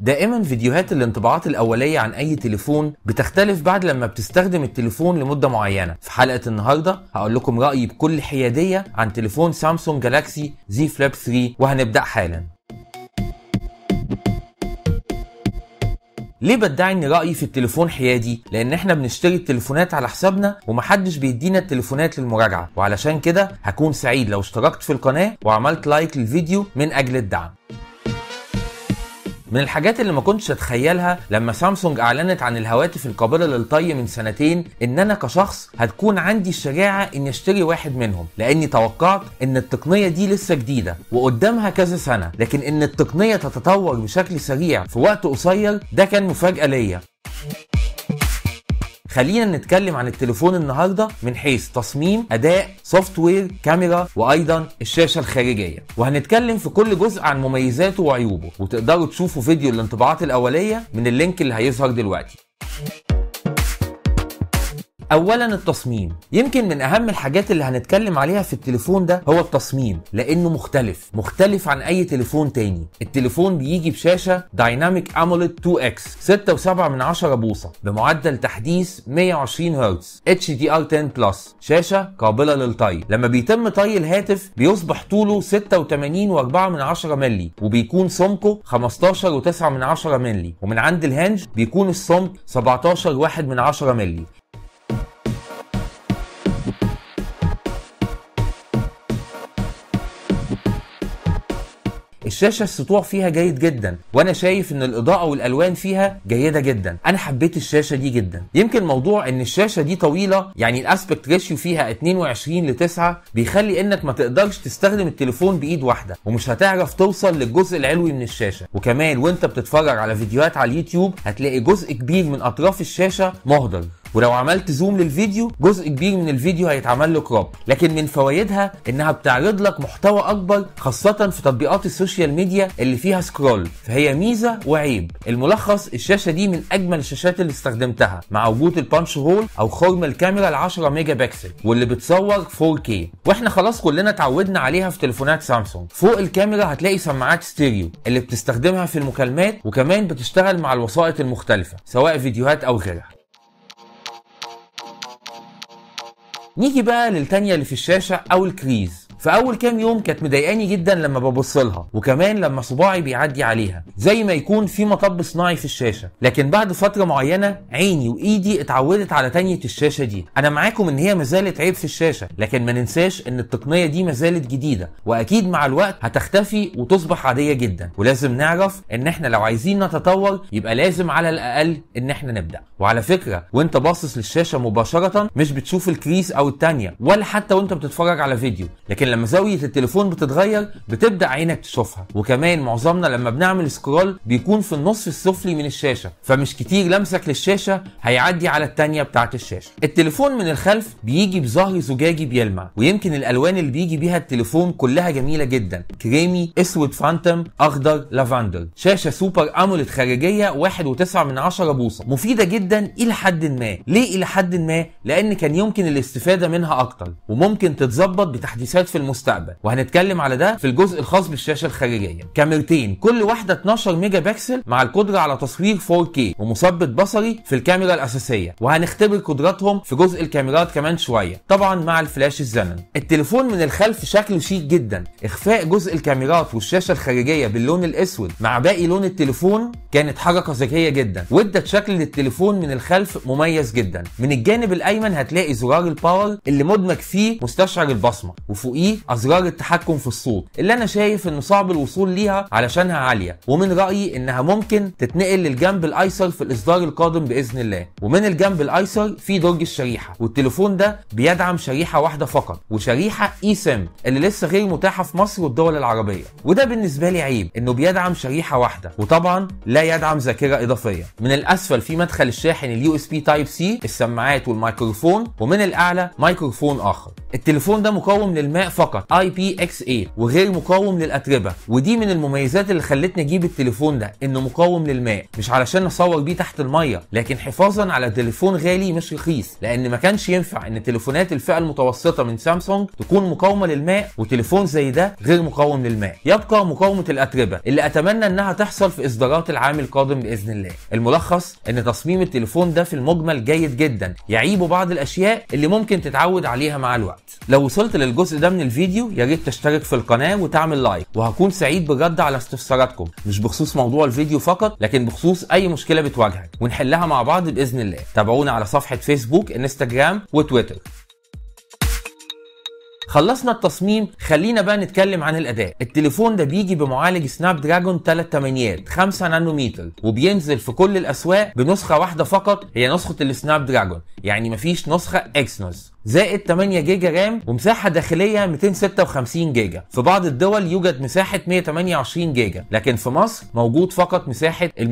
دائما فيديوهات الانطباعات الأولية عن أي تليفون بتختلف بعد لما بتستخدم التليفون لمدة معينة في حلقة النهاردة هقول لكم رأيي بكل حيادية عن تليفون سامسونج جالاكسي زي فليب 3 وهنبدأ حالا ليه بدعي ان رايي في التليفون حيادي لان احنا بنشتري التليفونات على حسابنا ومحدش بيدينا التليفونات للمراجعه وعلشان كده هكون سعيد لو اشتركت في القناه وعملت لايك للفيديو من اجل الدعم من الحاجات اللي ما كنتش اتخيلها لما سامسونج اعلنت عن الهواتف القابله للطي من سنتين ان انا كشخص هتكون عندي الشجاعه اني اشتري واحد منهم لاني توقعت ان التقنيه دي لسه جديده وقدامها كذا سنه لكن ان التقنيه تتطور بشكل سريع في وقت قصير ده كان مفاجاه ليا خلينا نتكلم عن التليفون النهارده من حيث تصميم اداء سوفت وير كاميرا وايضا الشاشه الخارجيه وهنتكلم في كل جزء عن مميزاته وعيوبه وتقدروا تشوفوا فيديو الانطباعات الاوليه من اللينك اللي هيظهر دلوقتي اولا التصميم يمكن من اهم الحاجات اللي هنتكلم عليها في التليفون ده هو التصميم لانه مختلف مختلف عن اي تليفون تاني التليفون بيجي بشاشه دايناميك اموليد 2 اكس 6.7 من 10 بوصه بمعدل تحديث 120 هرتز اتش دي ار 10 بلس شاشه قابله للطي لما بيتم طي الهاتف بيصبح طوله 86 و4 من 10 مللي وبيكون سمكه 15 و9 من 10 مللي ومن عند الهنج بيكون السمك 17 1 من 10 مللي الشاشه السطوع فيها جيد جدا وانا شايف ان الاضاءه والالوان فيها جيده جدا انا حبيت الشاشه دي جدا يمكن موضوع ان الشاشه دي طويله يعني الاسبكت ريشيو فيها 22 ل 9 بيخلي انك ما تقدرش تستخدم التليفون بايد واحده ومش هتعرف توصل للجزء العلوي من الشاشه وكمان وانت بتتفرج على فيديوهات على اليوتيوب هتلاقي جزء كبير من اطراف الشاشه مهدر ولو عملت زوم للفيديو جزء كبير من الفيديو هيتعمل له كروب لكن من فوائدها انها بتعرض لك محتوى اكبر خاصه في تطبيقات السوشيال ميديا اللي فيها سكرول فهي ميزه وعيب الملخص الشاشه دي من اجمل الشاشات اللي استخدمتها مع وجود البانش هول او خرم الكاميرا ال 10 ميجا بكسل واللي بتصور 4K واحنا خلاص كلنا اتعودنا عليها في تليفونات سامسونج فوق الكاميرا هتلاقي سماعات ستيريو اللي بتستخدمها في المكالمات وكمان بتشتغل مع الوسائط المختلفه سواء فيديوهات او غيرها نيجي بقى للتانية اللي في الشاشة أو الكريز في اول كام يوم كانت مضايقاني جدا لما ببص لها وكمان لما صباعي بيعدي عليها زي ما يكون في مطب صناعي في الشاشه لكن بعد فتره معينه عيني وايدي اتعودت على تانية الشاشه دي انا معاكم ان هي مازالت عيب في الشاشه لكن ما ننساش ان التقنيه دي مازالت جديده واكيد مع الوقت هتختفي وتصبح عاديه جدا ولازم نعرف ان احنا لو عايزين نتطور يبقى لازم على الاقل ان احنا نبدا وعلى فكره وانت باصص للشاشه مباشره مش بتشوف الكريس او التانية ولا حتى وانت بتتفرج على فيديو لكن لما زاويه التليفون بتتغير بتبدا عينك تشوفها وكمان معظمنا لما بنعمل سكرول بيكون في النصف السفلي من الشاشه فمش كتير لمسك للشاشه هيعدي على التانية بتاعه الشاشه التليفون من الخلف بيجي بظهر زجاجي بيلمع ويمكن الالوان اللي بيجي بيها التليفون كلها جميله جدا كريمي اسود فانتوم اخضر لافندر شاشه سوبر اموليد خارجيه 1.9 من 10 بوصه مفيده جدا الى حد ما ليه الى حد ما لان كان يمكن الاستفاده منها اكتر وممكن تتظبط بتحديثات في المستقبل وهنتكلم على ده في الجزء الخاص بالشاشه الخارجيه كاميرتين كل واحده 12 ميجا بكسل مع القدره على تصوير 4K ومثبت بصري في الكاميرا الاساسيه وهنختبر قدراتهم في جزء الكاميرات كمان شويه طبعا مع الفلاش الزمن التليفون من الخلف شكله شيك جدا اخفاء جزء الكاميرات والشاشه الخارجيه باللون الاسود مع باقي لون التليفون كانت حركه ذكيه جدا وادت شكل للتليفون من الخلف مميز جدا من الجانب الايمن هتلاقي زرار الباور اللي مدمج فيه مستشعر البصمه وفوقيه ازرار التحكم في الصوت اللي انا شايف انه صعب الوصول ليها علشانها عاليه ومن رايي انها ممكن تتنقل للجنب الايسر في الاصدار القادم باذن الله ومن الجنب الايسر في درج الشريحه والتليفون ده بيدعم شريحه واحده فقط وشريحه اي سم اللي لسه غير متاحه في مصر والدول العربيه وده بالنسبه لي عيب انه بيدعم شريحه واحده وطبعا لا يدعم ذاكره اضافيه من الاسفل في مدخل الشاحن اليو اس بي تايب سي السماعات والميكروفون ومن الاعلى ميكروفون اخر التليفون ده مقاوم للماء فقط IPX8 وغير مقاوم للاتربه ودي من المميزات اللي خلتني اجيب التليفون ده انه مقاوم للماء مش علشان اصور بيه تحت الميه لكن حفاظا على تليفون غالي مش رخيص لان ما كانش ينفع ان تليفونات الفئه المتوسطه من سامسونج تكون مقاومه للماء وتليفون زي ده غير مقاوم للماء يبقى مقاومه الاتربه اللي اتمنى انها تحصل في اصدارات العام القادم باذن الله الملخص ان تصميم التليفون ده في المجمل جيد جدا يعيبه بعض الاشياء اللي ممكن تتعود عليها مع الوقت لو وصلت للجزء ده من الفيديو يا ريت تشترك في القناه وتعمل لايك وهكون سعيد بالرد على استفساراتكم مش بخصوص موضوع الفيديو فقط لكن بخصوص اي مشكله بتواجهك ونحلها مع بعض باذن الله تابعونا على صفحه فيسبوك انستجرام وتويتر خلصنا التصميم خلينا بقى نتكلم عن الاداء التليفون ده بيجي بمعالج سناب دراجون 3 تمانيات 5 نانومتر وبينزل في كل الاسواق بنسخه واحده فقط هي نسخه السناب دراجون يعني مفيش نسخه اكسنوس زائد 8 جيجا رام ومساحه داخليه 256 جيجا في بعض الدول يوجد مساحه 128 جيجا لكن في مصر موجود فقط مساحه ال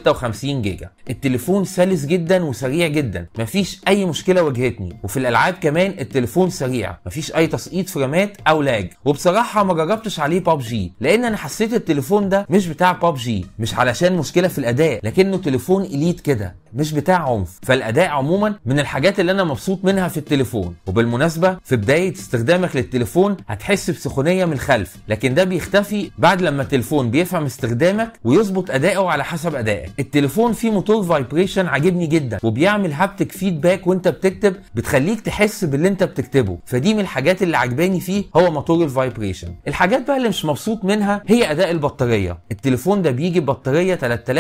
256 جيجا التليفون سلس جدا وسريع جدا مفيش اي مشكله واجهتني وفي الالعاب كمان التليفون سريع مفيش اي تسقيط فريمات او لاج وبصراحه ما جربتش عليه ببجي لان انا حسيت التليفون ده مش بتاع ببجي مش علشان مشكله في الاداء لكنه تليفون اليت كده مش بتاع عنف فالاداء عموما من الحاجات اللي انا مبسوط منها في التليفون وبالمناسبه في بدايه استخدامك للتليفون هتحس بسخونيه من الخلف لكن ده بيختفي بعد لما التليفون بيفهم استخدامك ويظبط اداؤه على حسب ادائك التليفون فيه موتور فايبريشن عاجبني جدا وبيعمل هابتك فيدباك وانت بتكتب بتخليك تحس باللي انت بتكتبه فدي من الحاجات اللي عجباني فيه هو موتور الفايبريشن الحاجات بقى اللي مش مبسوط منها هي اداء البطاريه التليفون ده بيجي ببطاريه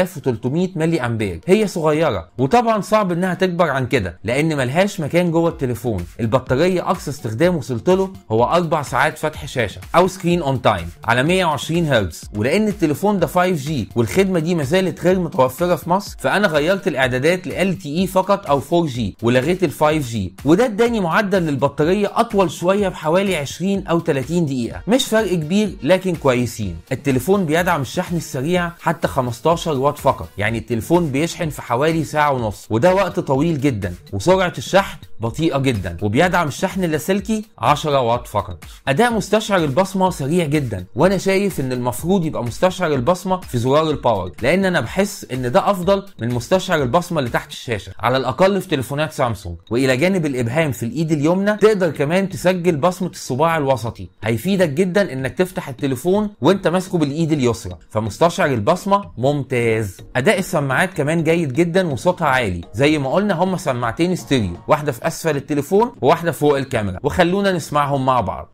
3300 ملي امبير هي صغيره وطبعا صعب انها تكبر عن كده لان ملهاش مكان جوه التليفون البطاريه اقصى استخدام وصلت له هو 4 ساعات فتح شاشه او سكرين اون تايم على 120 هرتز ولان التليفون ده 5G والخدمه دي ما زالت غير متوفره في مصر فانا غيرت الاعدادات ل LTE فقط او 4G ولغيت ال 5G وده اداني معدل للبطاريه اطول شويه بحوالي 20 او 30 دقيقه مش فرق كبير لكن كويسين التليفون بيدعم الشحن السريع حتى 15 واط فقط يعني التليفون بيشحن في حوالي ساعه ونص وده وقت طويل جدا وسرعه الشحن بطيئه جدا وبيدعم الشحن اللاسلكي 10 واط فقط اداء مستشعر البصمه سريع جدا وانا شايف ان المفروض يبقى مستشعر البصمه في زرار الباور لان انا بحس ان ده افضل من مستشعر البصمه اللي تحت الشاشه على الاقل في تليفونات سامسونج والى جانب الابهام في الايد اليمنى تقدر كمان تسجل بصمه الصباع الوسطي هيفيدك جدا انك تفتح التليفون وانت ماسكه بالايد اليسرى فمستشعر البصمه ممتاز اداء السماعات كمان جيد جدا وصوتها عالي زي ما قلنا هما سماعتين ستيريو واحده في اسفل التليفون وواحده فوق الكاميرا وخلونا نسمعهم مع بعض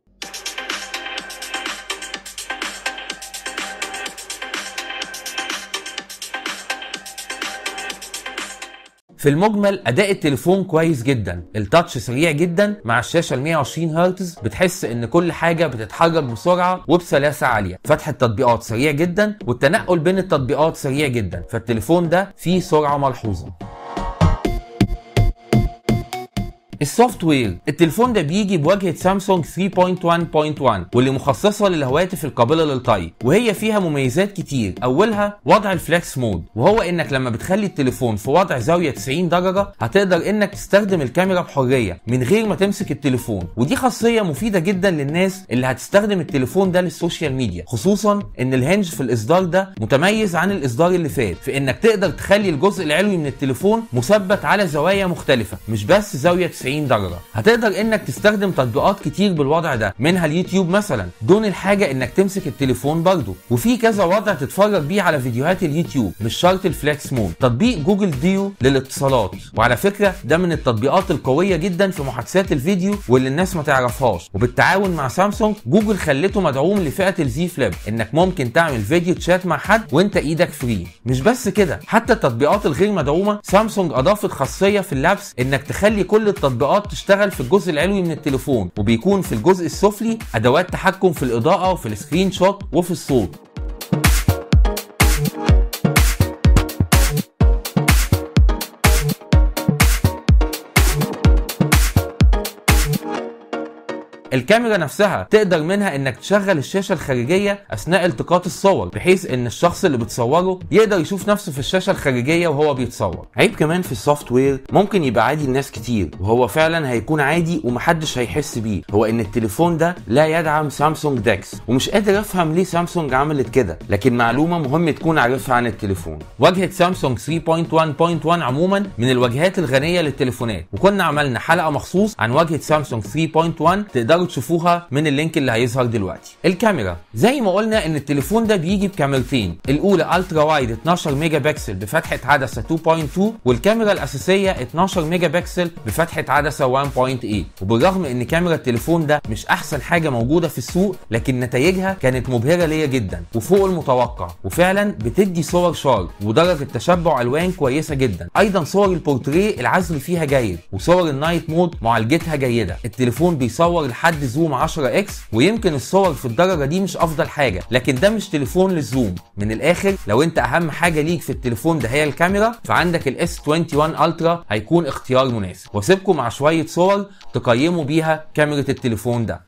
في المجمل اداء التليفون كويس جدا التاتش سريع جدا مع الشاشه ال 120 هرتز بتحس ان كل حاجه بتتحرك بسرعه وبسلاسه عاليه فتح التطبيقات سريع جدا والتنقل بين التطبيقات سريع جدا فالتليفون ده فيه سرعه ملحوظه السوفت وير التليفون ده بيجي بواجهه سامسونج 3.1.1 واللي مخصصه للهواتف القابله للطي وهي فيها مميزات كتير اولها وضع الفليكس مود وهو انك لما بتخلي التليفون في وضع زاويه 90 درجه هتقدر انك تستخدم الكاميرا بحريه من غير ما تمسك التليفون ودي خاصيه مفيده جدا للناس اللي هتستخدم التليفون ده للسوشيال ميديا خصوصا ان الهنج في الاصدار ده متميز عن الاصدار اللي فات في انك تقدر تخلي الجزء العلوي من التليفون مثبت على زوايا مختلفه مش بس زاويه 90 درجه هتقدر انك تستخدم تطبيقات كتير بالوضع ده منها اليوتيوب مثلا دون الحاجه انك تمسك التليفون برضه وفي كذا وضع تتفرج بيه على فيديوهات اليوتيوب مش شرط الفليكس مود تطبيق جوجل ديو للاتصالات وعلى فكره ده من التطبيقات القويه جدا في محادثات الفيديو واللي الناس ما تعرفهاش وبالتعاون مع سامسونج جوجل خلته مدعوم لفئه الزي فليب انك ممكن تعمل فيديو تشات مع حد وانت ايدك فري مش بس كده حتى التطبيقات الغير مدعومه سامسونج اضافت خاصيه في اللبس انك تخلي كل التطبيقات تشتغل في الجزء العلوي من التليفون وبيكون في الجزء السفلي ادوات تحكم في الاضاءه وفي السكرين شوت وفي الصوت الكاميرا نفسها تقدر منها انك تشغل الشاشه الخارجيه اثناء التقاط الصور بحيث ان الشخص اللي بتصوره يقدر يشوف نفسه في الشاشه الخارجيه وهو بيتصور عيب كمان في السوفت وير ممكن يبقى عادي لناس كتير وهو فعلا هيكون عادي ومحدش هيحس بيه هو ان التليفون ده لا يدعم سامسونج داكس ومش قادر افهم ليه سامسونج عملت كده لكن معلومه مهم تكون عارفها عن التليفون واجهه سامسونج 3.1.1 عموما من الواجهات الغنيه للتليفونات وكنا عملنا حلقه مخصوص عن واجهه سامسونج 3.1 تقدروا تشوفوها من اللينك اللي هيظهر دلوقتي الكاميرا زي ما قلنا ان التليفون ده بيجي بكاميرتين الاولى الترا وايد 12 ميجا بكسل بفتحه عدسه 2.2 والكاميرا الاساسيه 12 ميجا بكسل بفتحه عدسه 1.8 وبالرغم ان كاميرا التليفون ده مش احسن حاجه موجوده في السوق لكن نتائجها كانت مبهره ليا جدا وفوق المتوقع وفعلا بتدي صور شارب ودرجه تشبع الوان كويسه جدا ايضا صور البورتريه العزل فيها جيد وصور النايت مود معالجتها جيده التليفون بيصور لحد زوم 10 اكس ويمكن الصور في الدرجه دي مش افضل حاجه لكن ده مش تليفون للزوم من الاخر لو انت اهم حاجه ليك في التليفون ده هي الكاميرا فعندك الاس 21 الترا هيكون اختيار مناسب واسيبكم مع شويه صور تقيموا بيها كاميرا التليفون ده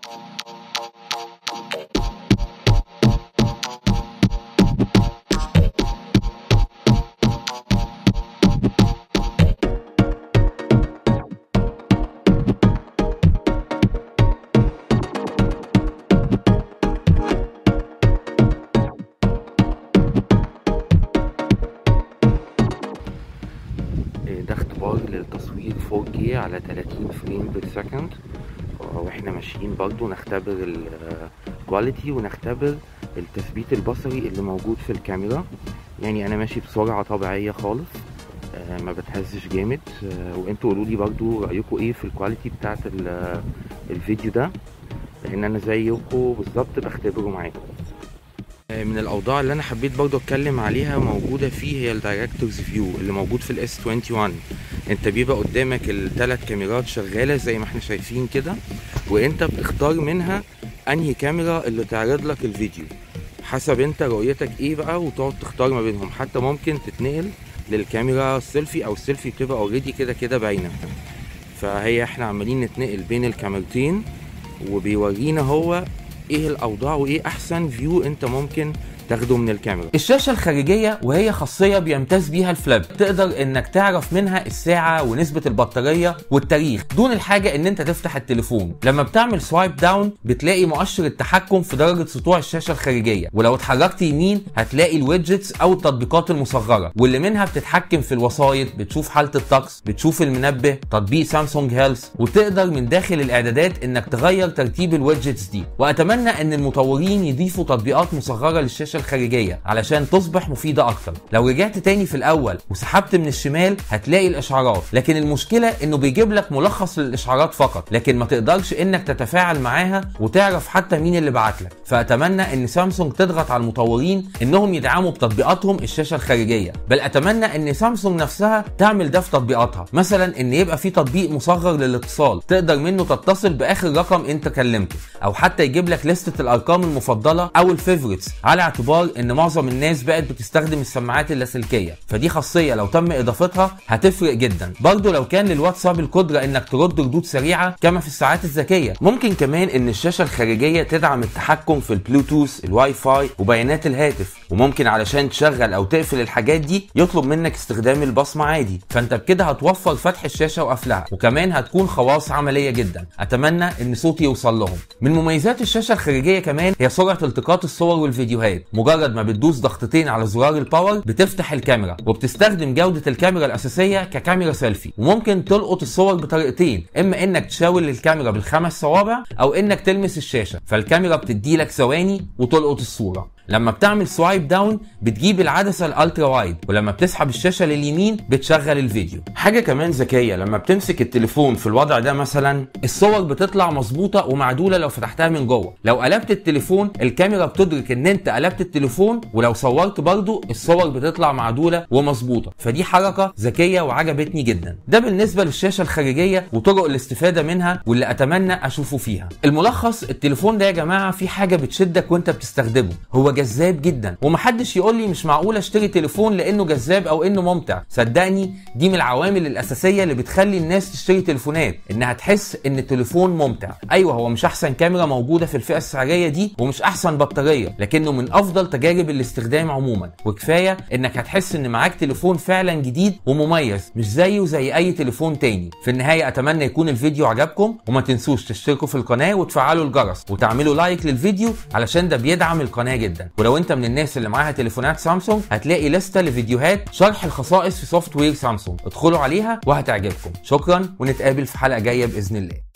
ده اختبار للتصوير 4K على 30 فريم بير سكند واحنا ماشيين برضو نختبر الكواليتي ونختبر التثبيت البصري اللي موجود في الكاميرا يعني انا ماشي بسرعة طبيعية خالص آه، ما بتهزش جامد آه، وانتوا قولوا لي برضو رايكم ايه في الكواليتي بتاعت ال- الفيديو ده لان انا زيكم بالظبط بختبره معاكم آه، من الاوضاع اللي انا حبيت برضو اتكلم عليها موجوده فيه هي الدايركتورز فيو اللي موجود في الاس 21 انت بيبقى قدامك الثلاث كاميرات شغاله زي ما احنا شايفين كده وانت بتختار منها انهي كاميرا اللي تعرض لك الفيديو حسب انت رؤيتك ايه بقى وتقعد تختار ما بينهم حتى ممكن تتنقل للكاميرا السيلفي او السيلفي بتبقى اوريدي كده كده باينه فهي احنا عمالين نتنقل بين الكاميرتين وبيورينا هو ايه الاوضاع وايه احسن فيو انت ممكن تاخده من الكاميرا الشاشة الخارجية وهي خاصية بيمتاز بيها الفلاب تقدر انك تعرف منها الساعة ونسبة البطارية والتاريخ دون الحاجة ان انت تفتح التليفون لما بتعمل سوايب داون بتلاقي مؤشر التحكم في درجة سطوع الشاشة الخارجية ولو اتحركت يمين هتلاقي الويدجتس او التطبيقات المصغرة واللي منها بتتحكم في الوسائط بتشوف حالة الطقس بتشوف المنبه تطبيق سامسونج هيلث وتقدر من داخل الاعدادات انك تغير ترتيب الويدجتس دي واتمنى ان المطورين يضيفوا تطبيقات مصغرة للشاشة الخارجية علشان تصبح مفيدة اكتر لو رجعت تاني في الاول وسحبت من الشمال هتلاقي الاشعارات لكن المشكلة انه بيجيب لك ملخص للاشعارات فقط لكن ما تقدرش انك تتفاعل معاها وتعرف حتى مين اللي بعت لك فاتمنى ان سامسونج تضغط على المطورين انهم يدعموا بتطبيقاتهم الشاشة الخارجية بل اتمنى ان سامسونج نفسها تعمل ده في تطبيقاتها مثلا ان يبقى في تطبيق مصغر للاتصال تقدر منه تتصل باخر رقم انت كلمته او حتى يجيب لك لستة الارقام المفضلة او الفيفوريتس على اعتبار ان معظم الناس بقت بتستخدم السماعات اللاسلكية فدي خاصية لو تم اضافتها هتفرق جدا برضه لو كان للواتساب القدرة انك ترد ردود سريعة كما في الساعات الذكية ممكن كمان ان الشاشة الخارجية تدعم التحكم في البلوتوث الواي فاي وبيانات الهاتف وممكن علشان تشغل او تقفل الحاجات دي يطلب منك استخدام البصمة عادي فانت بكده هتوفر فتح الشاشه وقفلها وكمان هتكون خواص عمليه جدا اتمنى ان صوتي يوصل لهم من مميزات الشاشه الخارجيه كمان هي سرعه التقاط الصور والفيديوهات مجرد ما بتدوس ضغطتين على زرار الباور بتفتح الكاميرا وبتستخدم جوده الكاميرا الاساسيه ككاميرا سيلفي وممكن تلقط الصور بطريقتين اما انك تشاور الكاميرا بالخمس صوابع او انك تلمس الشاشه فالكاميرا بتديلك ثواني وتلقط الصوره لما بتعمل سوايب داون بتجيب العدسه الالترا وايد ولما بتسحب الشاشه لليمين بتشغل الفيديو حاجة كمان ذكية لما بتمسك التليفون في الوضع ده مثلا الصور بتطلع مظبوطه ومعدوله لو فتحتها من جوه لو قلبت التليفون الكاميرا بتدرك ان انت قلبت التليفون ولو صورت برضو الصور بتطلع معدوله ومظبوطه فدي حركه ذكيه وعجبتني جدا ده بالنسبه للشاشه الخارجيه وطرق الاستفاده منها واللي اتمنى اشوفه فيها الملخص التليفون ده يا جماعه في حاجه بتشدك وانت بتستخدمه هو جذاب جدا ومحدش يقول لي مش معقول اشتري تليفون لانه جذاب او انه ممتع صدقني دي من العوامل الاساسيه اللي بتخلي الناس تشتري تليفونات انها تحس ان التليفون ممتع ايوه هو مش احسن كاميرا موجوده في الفئه السعريه دي ومش احسن بطاريه لكنه من افضل تجارب الاستخدام عموما وكفايه انك هتحس ان معاك تليفون فعلا جديد ومميز مش زيه زي اي تليفون تاني في النهايه اتمنى يكون الفيديو عجبكم وما تنسوش تشتركوا في القناه وتفعلوا الجرس وتعملوا لايك للفيديو علشان ده بيدعم القناه جدا ولو انت من الناس اللي معاها تليفونات سامسونج هتلاقي لستة لفيديوهات شرح الخصائص في سوفت وير سامسونج ادخلوا عليها وهتعجبكم شكرا ونتقابل في حلقه جايه باذن الله